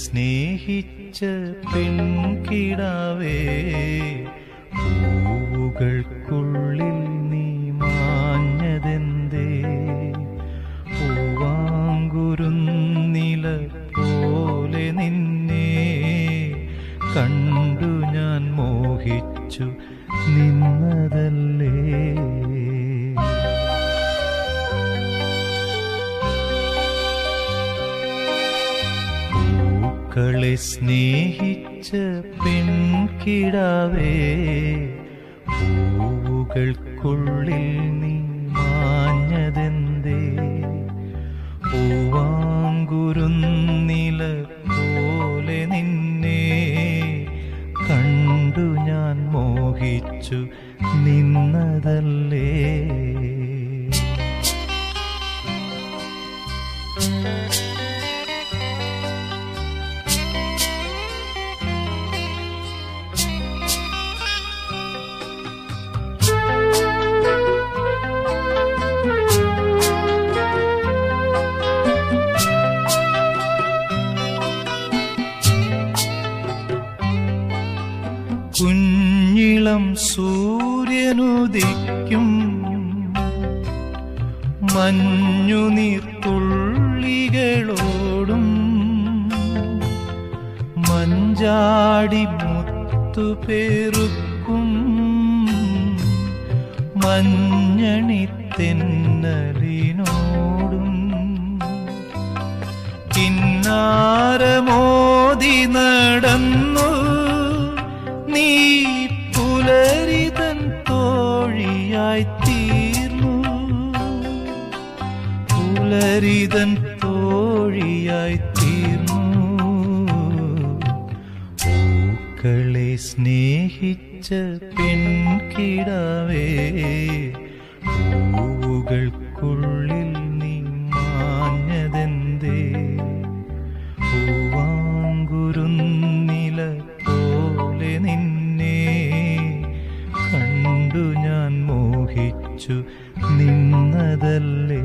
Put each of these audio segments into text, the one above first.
സ്നേഹിച്ച പെൺകിടാവേ പൂവുകൾക്കുള്ളിൽ നീ മാഞ്ഞതെന്തേ പൂവാങ്കുരുന്നില പോലെ നിന്നെ കണ്ടു ഞാൻ മോഹിച്ചു നിന്നതല്ലേ പൂക്കളെ സ്നേഹിച്ച പെൺകിടാവേ പൂവുകൾക്കുള്ളിൽ നീ മാഞ്ഞതെന്തേ പൂവാങ്കുരുന്നില പോലെ നിന്നെ കണ്ടു ഞാൻ മോഹിച്ചു നിന്നതല്ലേ കുഞ്ഞിളം സൂര്യനുദിക്കും മഞ്ഞുനീർത്തുള്ളികളോടും മഞ്ചാടി മുത്തുപേറുക്കും മഞ്ഞണിത്തെന്നലിനോടും കിന്നാരമോതി നടന്നു നീ പുലരിതൻ തോഴിയായി തീർന്നു പുലരിതൻ തോഴിയായി തീർന്നു പൂക്കളെ സ്നേഹിച്ച പെൺകിടാവേ പൂവുകൾക്കുള്ളിൽ നീ മാഞ്ഞതെന്തേ പൂവാങ്കുരുന്നില പോലെ നിന്നെ കണ്ടു ഞാൻ മോഹിച്ചു നിന്നതല്ലേ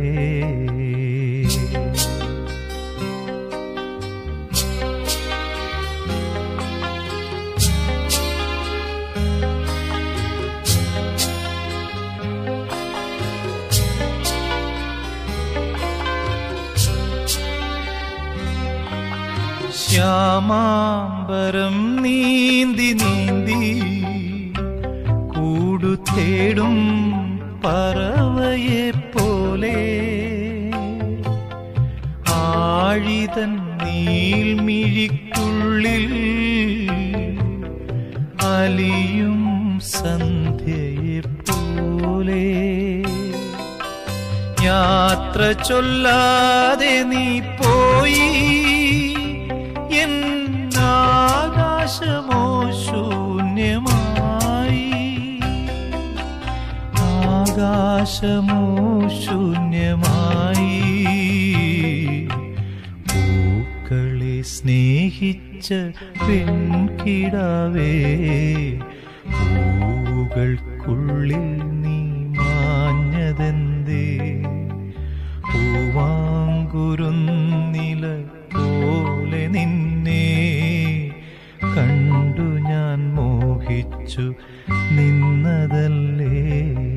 ശ്യാമാംബരം നീന്തി നീന്തി കൂടു തേടും പറവയെ പോലെ ആഴിതൻ നീൽമിഴിക്കുള്ളിൽ അലിയും സന്ധ്യയെ പോലെ യാത്ര ചൊല്ലാതെ നീ പോയി എൻ ആകാശമോ ശൂന്യമായി ആകാശമോ ശൂന്യമായി പൂക്കളെ സ്നേഹിച്ച പെൺകിടാവേ പൂവുകൾക്കുള്ളിൽ നീ മാഞ്ഞതെന്തേ പൂവാങ്കുരുന്നില പോലെ നിന്നെ കണ്ടു ഞാൻ മോഹിച്ചു നിന്നതല്ലേ